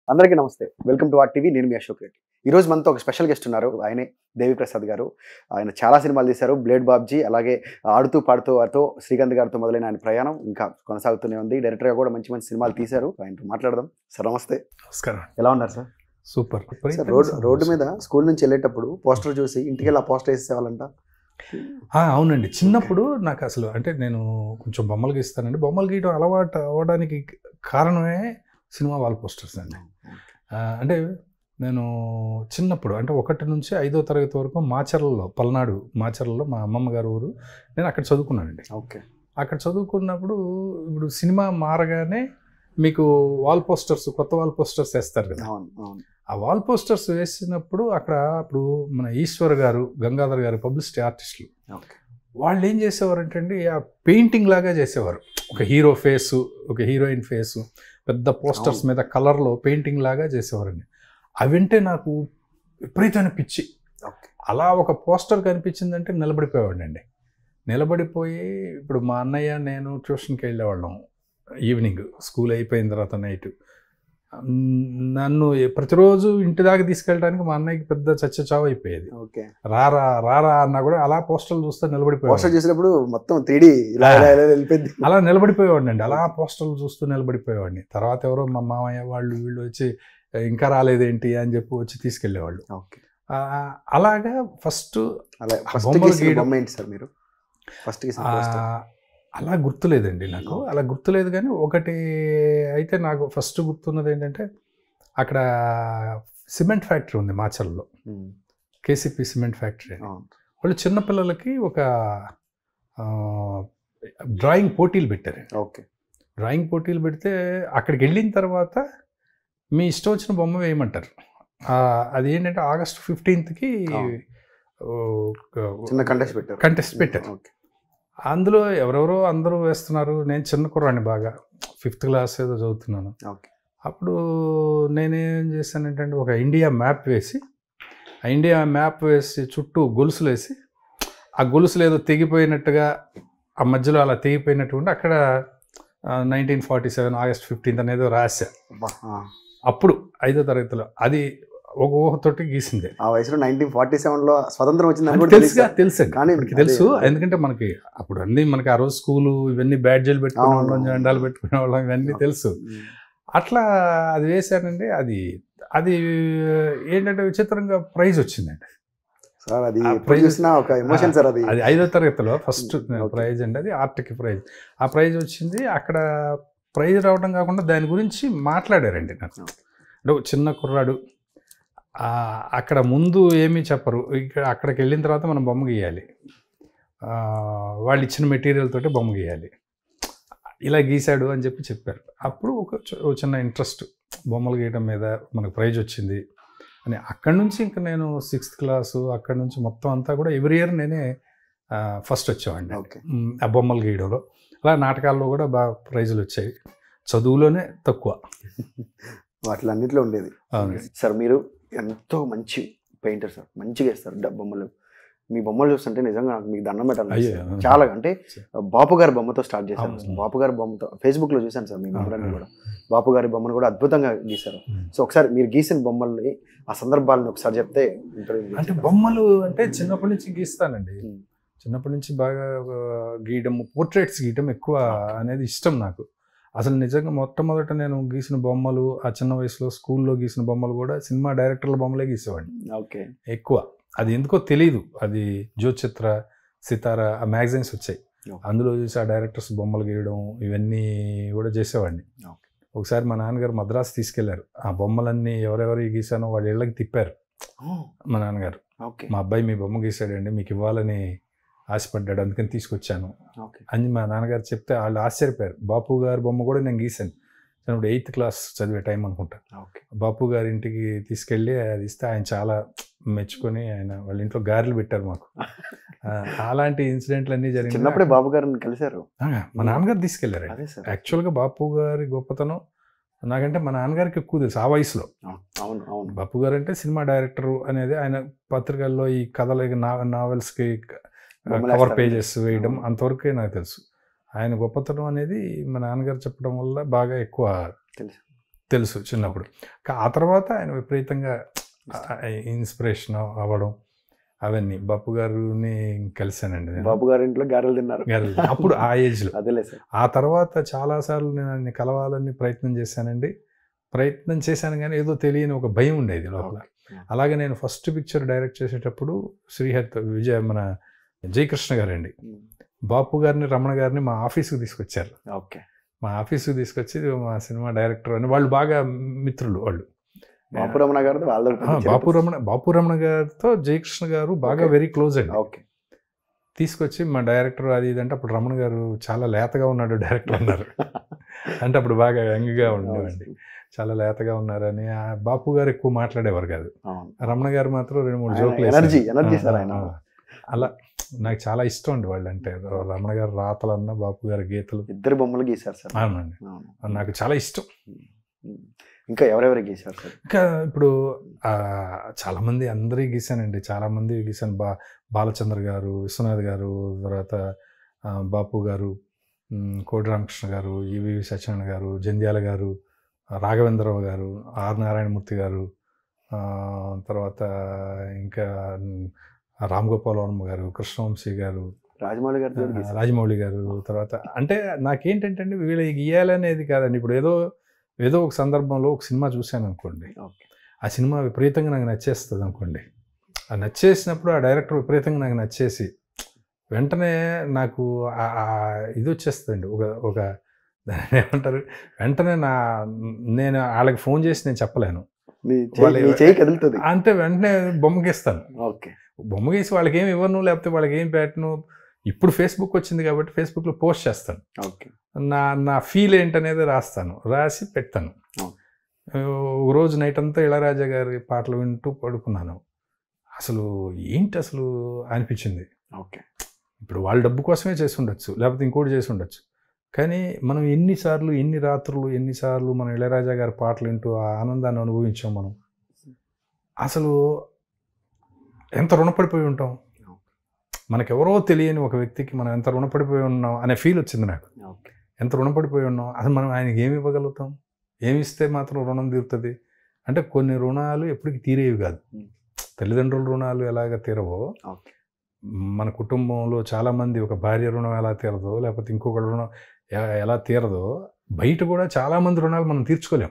అందరికీ నమస్తే welcome to or TV నేను మీ అశోక్ రెడ్డి ఈ రోజు మనతో ఒక స్పెషల్ గెస్ట్ ఉన్నారు ఆయనే దేవి ప్రసాద్ గారు ఆయన చాలా సినిమాలు తీశారు బ్లేడ్ బాబ్జీ అలాగే ఆడుతూ పాడుతూ వారితో శ్రీకాంత్ గారితో మొదలైన ఆయన ప్రయాణం ఇంకా కొనసాగుతూనే ఉంది డైరెక్టర్గా కూడా మంచి మంచి సినిమాలు తీశారు ఆయనతో మాట్లాడదాం సార్ నమస్తే నమస్కారం ఎలా ఉన్నారు sir super sir road road మీద స్కూల్ నుంచి వెళ్ళేటప్పుడు పోస్టర్ చూసి ఇంటికి వెళ్ళి ఆ పోస్టర్ వేసేవాళ్ళంట ఆ, అవునండి చిన్నప్పుడు నాకు అసలు అంటే నేను కొంచెం బొమ్మలు గీస్తానండి బొమ్మలు గీయడం అలవాటు అవ్వడానికి కారణమే సినిమా వాల్ పోస్టర్స్ అండి ఆ, అంటే నేను చిన్నప్పుడు అంటే ఒకటి నుంచి ఐదో తరగతి వరకు మాచర్లలో పల్నాడు మాచర్లలో మా అమ్మమ్మ గారి ఊరు నేను అక్కడ చదువుకున్నానండి ఓకే అక్కడ చదువుకున్నప్పుడు ఇప్పుడు సినిమా మారగానే మీకు వాల్ పోస్టర్స్ కొత్త వాల్ పోస్టర్స్ వేస్తారు కదా అవును అవును ఆ వాల్ పోస్టర్స్ వేసినప్పుడు అక్కడ అప్పుడు మన ఈశ్వర్ గారు గంగాధర్ గారు పబ్లిసిటీ ఆర్టిస్టులు ఓకే వాళ్ళు ఏం చేసేవారంటే అండి ఆ పెయింటింగ్ లాగా చేసేవారు ఒక హీరో ఫేసు ఒక హీరోయిన్ ఫేసు పెద్ద పోస్టర్స్ అవును. మీద కలర్లో పెయింటింగ్ లాగా చేసేవారండి అవంటే నాకు విపరీతమైన పిచ్చి ఓకే అలా ఒక పోస్టర్ కనిపించిందంటే నిలబడిపోయేవాడిని అండి నిలబడిపోయి ఇప్పుడు మా అన్నయ్య నేను ట్యూషన్కి వెళ్ళేవాళ్ళం ఈవినింగ్ స్కూల్ అయిపోయిన తర్వాత నైట్ నన్ను ప్రతిరోజు ఇంటి దాకా తీసుకెళ్ళడానికి మా అన్నయ్యకి పెద్ద చచ్చ చావు అయిపోయేది ఓకే రారా రారా అన్నా కూడా అలా పోస్టర్లు చూస్తే పోస్టర్ నిలబడిపోయాడు చూసినప్పుడు మొత్తం త్రీడీ ఇలా ఇలా ఇలా వెళ్ళిపోయింది అలా నిలబడిపోయేవాడిని అండి అలా పోస్టర్లు చూస్తూ నిలబడిపోయేవాడిని తర్వాత ఎవరో మా మామయ్య వాళ్ళు వీళ్ళు వచ్చి ఇంకా రాలేదేంటి అని చెప్పి వచ్చి తీసుకెళ్ళేవాళ్ళు ఓకే ఆ, అలాగా ఫస్ట్ అలా ఆ ఫస్ట్ బొమ్మలు గీసిన గీయడం- బొమ్మ ఏంటి సార్ మీరు ఫస్ట్ గీసిన ఆ, పోస్టర్ అలా గుర్తులేదండి నాకు అలా గుర్తులేదు కానీ ఒకటి అయితే నాకు ఫస్ట్ గుర్తున్నది ఏంటంటే అక్కడ సిమెంట్ ఫ్యాక్టరీ ఉంది మాచర్లో ఉమ్, కేసీపీ సిమెంట్ ఫ్యాక్టరీ అని. అవును వాళ్ళు చిన్నపిల్లలకి ఒక ఆ, డ్రాయింగ్ పోటీలు పెట్టారు ఓకే డ్రాయింగ్ పోటీలు పెడితే అక్కడికి వెళ్ళిన తర్వాత మీ ఇష్టం వచ్చిన బొమ్మ వేయమంటారు ఆ, అది ఏంటంటే ఆగస్ట్ ఫిఫ్టీన్త్కి అవును. చిన్న కంటెస్ట్ పెట్టారు కంటెస్ట్ పెట్టారు ఓకే అందులో ఎవరెవరో అందరూ వేస్తున్నారు నేను చిన్న కుర్రాడిని బాగా ఫిఫ్త్ క్లాస్ ఏదో చదువుతున్నాను ఓకే అప్పుడు నేనేం చేశానంటే అండి, ఒక ఇండియా మ్యాప్ వేసి ఆ ఇండియా మ్యాప్ వేసి చుట్టూ గొలుసులు వేసి ఆ గొలుసులు ఏదో తెగిపోయినట్టుగా ఆ మధ్యలో అలా తెగిపోయినట్టు ఉండి అక్కడ nineteen forty seven August fifteenth అనేది రాశా అబ్బా, ఆ. అప్పుడు ఐదో తరగతిలో అది ఒక ఊహతోటి గీసిందే ఆ వయసులో నైన్టీన్ ఫార్టీ సెవెన్ లో స్వతంత్రం వచ్చిందని అంటే కూడా తెలుసుగా తెలుసా? తెలుసు కానీ మనకి తెలుసు అదే- ఎందుకంటే మనకి అప్పుడు అన్ని మనకి ఆ రోజు స్కూలు ఇవన్నీ బ్యాడ్జీలు పెట్టుకునే అవును. వాళ్ళం జెండాలు పెట్టుకునే వాళ్ళం ఇవన్నీ తెలుసు ఉమ్, అట్లా అది వేశానండి అది అది ఏంటంటే విచిత్రంగా ప్రైజ్ వచ్చిందండి సార్ అది ఆ ఎప్పుడు prize- చూసినా ఒక ఎమోషన్ సార్ అది అది ఐదో తరగతిలో ఫస్ట్ Okay. ప్రైజ్ అండి అది ఆర్ట్కి ప్రైజ్ ఆ ప్రైజ్ వచ్చింది అక్కడ ప్రైజ్ రావడం కాకుండా దాని గురించి మాట్లాడారండి నాకు అంటే ఒక చిన్న కుర్రాడు ఆ, అక్కడ ముందు ఏమీ చెప్పరు ఇక్కడ అక్కడికి వెళ్ళిన తర్వాత మనం బొమ్మ గీయాలి ఆ, వాళ్ళు ఇచ్చిన మెటీరియల్ తోటి బొమ్మ గీయాలి ఇలా గీశాడు అని చెప్పి చెప్పారు అప్పుడు ఒక చి- ఒక చిన్న ఇంట్రెస్ట్ బొమ్మలు గీయడం మీద మనకు ప్రైజ్ వచ్చింది అని అక్కడి నుంచి ఇంకా నేను సిక్స్త్ క్లాసు అక్కడి నుంచి మొత్తం అంతా కూడా ఎవ్రీ ఇయర్ నేనే ఫస్ట్ వచ్చేవాడిని ఓకే మ్, ఆ బొమ్మలు గీయడంలో అలా నాటకాల్లో కూడా బాగా ప్రైజులు వచ్చాయి చదువులోనే తక్కువ వాటిలన్నిట్లో ఉండేది అవును. సార్ మీరు ఎంతో మంచి పెయింటర్ సార్ మంచిగా వేస్తారు డ- బొమ్మలు మీ బొమ్మలు చూస్తుంటే నిజంగా నాకు మీకు దండం పెట్టాలి అయ్యో. చాలా అంటే బాపు గారి బొమ్మతో స్టార్ట్ చేశారు అవును. బాపు గారి బొమ్మతో ఫేస్బుక్ లో చూశాను సార్ మీ బొమ్మలన్నీ అవును. కూడా బాపు గారి బొమ్మను కూడా అద్భుతంగా గీశారు మ్. సో ఒకసారి మీరు గీసిన బొమ్మల్ని ఆ సందర్భాలను ఒకసారి చెప్తే interview అంటే చేస్తాను. బొమ్మలు అంటే చిన్నప్పటి నుంచి గీస్తానండి మ్. చిన్నప్పటి నుంచి బాగా ఆ, గీయడం పోర్ట్రేట్స్ గీయడం ఎక్కువ అనేది ఇష్టం నాకు అసలు నిజంగా మొట్టమొదట నేను గీసిన బొమ్మలు ఆ చిన్న వయసులో స్కూల్లో గీసిన బొమ్మలు కూడా సినిమా డైరెక్టర్ల బొమ్మలే గీసేవాడిని ఓకే ఎక్కువ అది ఎందుకో తెలియదు అది జ్యోతిచిత్ర సితార ఆ మ్యాగజైన్స్ వచ్చాయి Okay. అందులో చూసి ఆ డైరెక్టర్స్ బొమ్మలు గీయడం ఇవన్నీ కూడా చేసేవాడిని Okay. ఒకసారి మా నాన్నగారు మద్రాసు తీసుకెళ్లారు ఆ బొమ్మలన్నీ ఎవరెవరు గీసానో వాళ్ళ ఇళ్ళకి తిప్పారు మా నాన్నగారు ఓకే మా అబ్బాయి మీ బొమ్మ గీసాడండి మీకు ఇవ్వాలని ఆశపడ్డాడు అందుకని తీసుకొచ్చాను ఓకే అని మా నాన్నగారు చెప్తే వాళ్ళు ఆశ్చర్యపోయారు బాపు గారి బొమ్మ కూడా నేను గీశాను చిన్నప్పుడు ఎయిత్ క్లాస్ చదివే టైం అనుకుంటా ఓకే బాపు గారి ఇంటికి తీసుకెళ్ళి అది ఇస్తే ఆయన చాలా మెచ్చుకొని ఆయన వాళ్ళ ఇంట్లో గారెలు పెట్టారు మాకు ఆ, అలాంటి ఇన్సిడెంట్లు అన్నీ జరిగినాయి చిన్నప్పుడే బాబు గారిని కలిశారు ఆ, మా నాన్నగారు తీసుకెళ్లారు అదే సార్ యాక్చువల్గా బాపు గారి గొప్పతనం నాకంటే మా నాన్నగారికి ఎక్కువ తెలుసు ఆ వయసులో అవును అవును బాపు గారు అంటే సినిమా డైరెక్టర్ అనేది ఆయన పత్రికల్లో ఈ కథలకి నా నావెల్స్కి బొమ్మలు కవర్ వేస్తారు. పేజెస్ వేయడం అవును. అంతవరకే నాకు తెలుసు ఆయన గొప్పతనం అనేది మా నాన్నగారు చెప్పడం వల్ల బాగా ఎక్కువ తెలుసు తెలుసు చిన్నప్పుడు కా- ఆ తర్వాత ఆయన విపరీతంగా ఇన్స్పిరేషన్ అవ్వడం అవన్నీ బాపు గారిని కలిశానండి నేను. బాబు గారి ఇంట్లో గారెలు తిన్నారు గారు అప్పుడు ఆ ఏజ్లో అదేలే సార్ ఆ తర్వాత చాలాసార్లు నేను ఆయన్ని కలవాలని ప్రయత్నం చేశానండి ప్రయత్నం చేశాను కానీ ఏదో తెలియని ఒక భయం ఉండేది లోపల Okay. అలాగే నేను ఫస్ట్ పిక్చర్ డైరెక్ట్ చేసేటప్పుడు శ్రీహత్ విజయ మన జయకృష్ణ గారండి బాపు గారిని రమణ గారిని మా ఆఫీస్కి తీసుకొచ్చారు ఓకే మా ఆఫీస్కి తీసుకొచ్చి మా సినిమా డైరెక్టర్ అని వాళ్ళు బాగా మిత్రులు వాళ్ళు బాపు రమణ గారిది వాళ్ళ ఆ, బాపు రమణ బాపు రమణ గారితో జయకృష్ణ గారు బాగా Okay. వెరీ క్లోజ్ అండి ఓకే తీసుకొచ్చి మా డైరెక్టర్ అది ఇది అంటే అప్పుడు రమణ గారు చాలా లేతగా ఉన్నాడు డైరెక్టర్ అన్నారు అంటే అప్పుడు బాగా యంగ్గా ఉండేవండి చాలా లేతగా ఉన్నారని ఆ బాపు గారు ఎక్కువ మాట్లాడేవారు కాదు అవును. రమణ గారు మాత్రం రెండు మూడు ఆయన జోకులు energy, వేశారు. energy ఆ, సార్ ఆ, ఆయన. ఆ. అలా నాకు చాలా ఇష్టం అండి వాళ్ళు అంటే రమణ గారు రాతలన్నా బాపు గారి గీతలు ఇద్దరు బొమ్మలు గీశారు సార్ అవునండి అవును. నాకు చాలా ఇష్టం ఉమ్. ఇంకా ఎవరెవరు గీశారు సార్ ఇంకా ఇప్పుడు ఆ, చాలా మంది అందరి గీశానండి చాలా మంది గీశాను బా బాలచంద్ర గారు విశ్వనాథ్ గారు తర్వాత ఆ, బాపు గారు ఉమ్, కోటి రామకృష్ణ గారు ఈవి సత్యనారాయణ గారు జంధ్యాల గారు రాఘవేంద్రరావు గారు ఆర్ నారాయణమూర్తి గారు ఆ, తర్వాత ఇంకా ఉమ్, రామ్ గోపాల్ వర్మ గారు కృష్ణవంశీ గారు రాజమౌళి గారు కూడా ఆ, గీశారు రాజమౌళి గారు తర్వాత అంటే నాకేంటంటే అండి వీళ్ళకి గీయాలనేది కాదండి ఇప్పుడు ఏదో ఏదో ఒక సందర్భంలో ఒక సినిమా చూశాను అనుకోండి ఓకే ఆ సినిమా విపరీతంగా నాకు నచ్చేస్తుంది అనుకోండి ఆ నచ్చేసినప్పుడు ఆ డైరెక్టర్ విపరీతంగా నాకు నచ్చేసి వెంటనే నాకు ఆ- ఆ ఇది వచ్చేస్తుందండి ఒక ఒక దాన్ని ఏమంటారు వెంటనే నా నేను వాళ్ళకి ఫోన్ చేసి నేను చెప్పలేను మీ వాళ్ళు- చేయి- మీ చేయి కదులుతుంది అంతే వెంటనే బొమ్మ గీస్తాను ఓకే బొమ్మ గీసి వాళ్ళకి ఏమి ఇవ్వను లేకపోతే వాళ్ళకి ఏం పెట్టను ఇప్పుడు ఫేస్బుక్ వచ్చింది కాబట్టి ఫేస్బుక్లో పోస్ట్ చేస్తాను ఓకే నా నా ఫీల్ ఏంటనేది రాస్తాను రాసి పెడతాను అవును. ఒక రోజు నైట్ అంతా ఇళరాజా గారి పాటలు వింటూ పడుకున్నాను అసలు ఏంటి అసలు అనిపించింది ఓకే ఇప్పుడు వాళ్ళ డబ్బు కోసమే చేసి ఉండొచ్చు లేకపోతే ఇంకోటి చేసి ఉండొచ్చు కానీ మనం ఎన్నిసార్లు ఎన్ని రాత్రులు ఎన్నిసార్లు మనం ఇళయరాజా గారి పాటలు వింటూ ఆ ఆనందాన్ని అనుభవించాం మనం అసలు ఎంత రుణపడిపోయి ఉంటాం మనకెవరో తెలియని ఒక వ్యక్తికి మనం ఎంత రుణపడిపోయి ఉన్నాం అనే ఫీల్ వచ్చింది నాకు ఓకే ఎంత రుణపడిపోయి ఉన్నాం అసలు మనం ఆయనకి ఏమి ఇవ్వగలుగుతాం ఏమి ఇస్తే మాత్రం రుణం తీరుతుంది అంటే కొన్ని రుణాలు ఎప్పటికీ తీరేవి కాదు Hmm. తల్లిదండ్రుల రుణాలు ఎలాగ తీరవో ఓకే మన కుటుంబంలో చాలామంది ఒక భార్య రుణం ఎలా తీరదో లేకపోతే ఇంకొక రుణం ఎ- ఎలా తీరదో బయట కూడా చాలామంది రుణాలు మనం తీర్చుకోలేం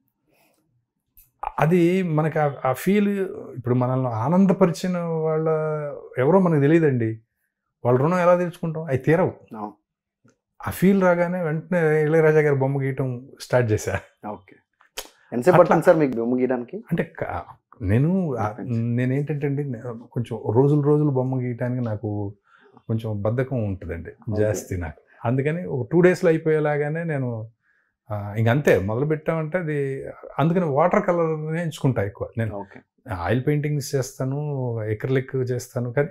అది మనకి ఆ- ఆ ఫీల్ ఇప్పుడు మనల్ని ఆనందపరిచిన వాళ్ళ ఎవరో మనకు తెలియదండి వాళ్ళ రుణం ఎలా తీర్చుకుంటాం అవి తీరవు అవును. ఆ ఫీల్ రాగానే వెంటనే ఇళయరాజా గారి బొమ్మ గీయటం స్టార్ట్ చేశా ఓకే ఎంతసేపు పడుతుంది సార్ మీకు బొమ్మ గీయడానికి అంటే క- నేను ఆ- నేనేంటంటే అండి నే- కొంచెం రోజులు రోజులు బొమ్మ గీయటానికి నాకు కొంచెం బద్ధకం ఉంటుందండి జాస్తి నాకు అందుకని ఒక టూ డేస్లో అయిపోయేలాగానే నేను ఆ, ఇంక అంతే మొదలు పెట్టామంటే అది అందుకని వాటర్ కలర్నే ఎంచుకుంటా ఎక్కువ నేను ఓకే ఆయిల్ పెయింటింగ్స్ చేస్తాను ఎక్రలిక్ చేస్తాను కానీ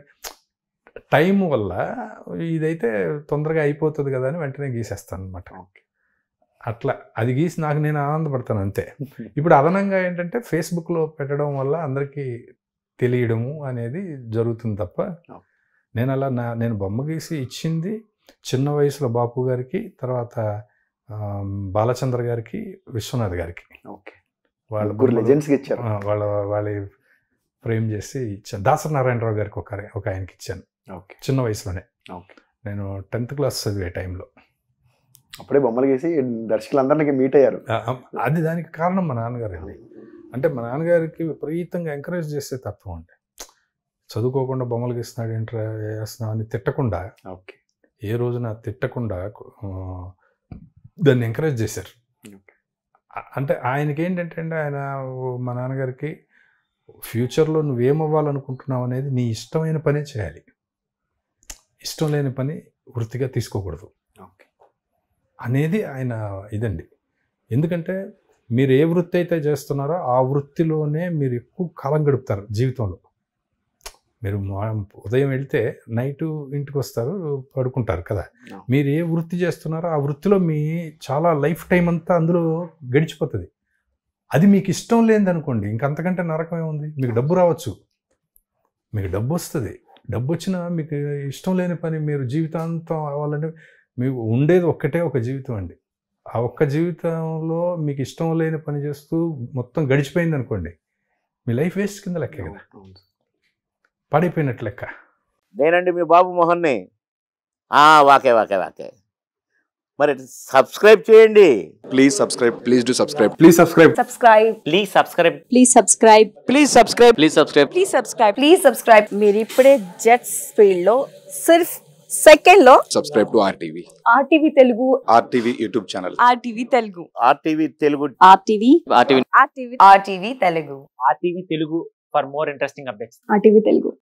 టైం వల్ల ఇదైతే తొందరగా అయిపోతుంది కదా అని వెంటనే గీసేస్తాను అనమాట ఓకే అట్లా అది గీసి నాకు నేను ఆనందపడతాను అంతే ఇప్పుడు అదనంగా ఏంటంటే ఫేస్బుక్లో పెట్టడం వల్ల అందరికీ తెలియడము అనేది జరుగుతుంది తప్ప నేను అలా నా నేను బొమ్మ గీసి ఇచ్చింది చిన్న వయసులో బాపు గారికి తర్వాత ఆ, బాలచంద్ర గారికి విశ్వనాథ్ గారికి ఓకే వాళ్ళ ముగ్గురు బొమ్మలు- లెజెండ్స్కి ఇచ్చారు ఆ, వాళ్ళ వాళ్ళ ఫ్రేమ్ చేసి ఇచ్చాను దాసరి నారాయణరావు గారికి ఒక ఒక ఆయనకి ఇచ్చాను ఓకే చిన్న వయసులోనే ఓకే నేను టెన్త్ క్లాస్ చదివే టైంలో అప్పుడే బొమ్మలు గీసి దర్శకులందరికీ మీట్ అయ్యారు ఆ, ఆ, అది దానికి కారణం మా నాన్నగారు అండి అంటే మా నాన్నగారికి విపరీతంగా ఎంకరేజ్ చేసే తత్వం అండి చదువుకోకుండా బొమ్మలు గీస్తున్నాడు ఏంట్రా వేస్తున్నావు అని తిట్టకుండా ఓకే ఏ రోజున తిట్టకుండా ఆ, దాన్ని ఎంకరేజ్ చేశారు ఓకే ఆ- అంటే ఆయనకి ఏంటంటే అండి ఆయన మా నాన్నగారికి ఫ్యూచర్లో నువ్వేమవ్వాలనుకుంటున్నావు అనేది నీ ఇష్టమైన పనే చేయాలి ఇష్టం లేని పని వృత్తిగా తీసుకోకూడదు ఓకే అనేది ఆయన ఇదండి ఎందుకంటే మీరు ఏ వృత్తి అయితే చేస్తున్నారో ఆ వృత్తిలోనే మీరు ఎక్కువ కాలం గడుపుతారు జీవితంలో మీరు మా- ఉదయం వెళ్తే నైట్ ఇంటికి వస్తారు పడుకుంటారు కదా No. మీరు ఏ వృత్తి చేస్తున్నారో ఆ వృత్తిలో మీ చాలా లైఫ్ టైం అంతా అందులో గడిచిపోతుంది అది మీకు ఇష్టం లేనిది అనుకోండి ఇంకంతకంటే నరకం ఏముంది మీకు డబ్బు రావచ్చు మీకు డబ్బు వస్తుంది డబ్బు వచ్చినా మీకు ఇష్టం లేని పని మీరు జీవితాంతం అవ్వాలంటే మీకు ఉండేది ఒక్కటే ఒక జీవితం అండి ఆ ఒక్క జీవితంలో మీకు ఇష్టం లేని పని చేస్తూ మొత్తం గడిచిపోయింది అనుకోండి మీ లైఫ్ వేస్ట్ కింద లెక్క కదా అవును. పడిపోయినట్టు లెక్క నేనండి మీ బాబు మోహన్ని ఆ, వాకే వాకే వాకే మరి సబ్స్క్రైబ్ చేయండి Please subscribe. Please do subscribe. Please subscribe subscribe please subscribe please subscribe please subscribe please subscribe please subscribe please subscribe మీరు ఇప్పుడే జెట్స్ ఫీల్డ్ లో సిర్ఫ్ సెకండ్ లో Subscribe to RTV. RTV Telugu RTV YouTube channel. RTV Telugu RTV Telugu RTV RTV RTV RTV Telugu RTV Telugu for more interesting updates RTV Telugu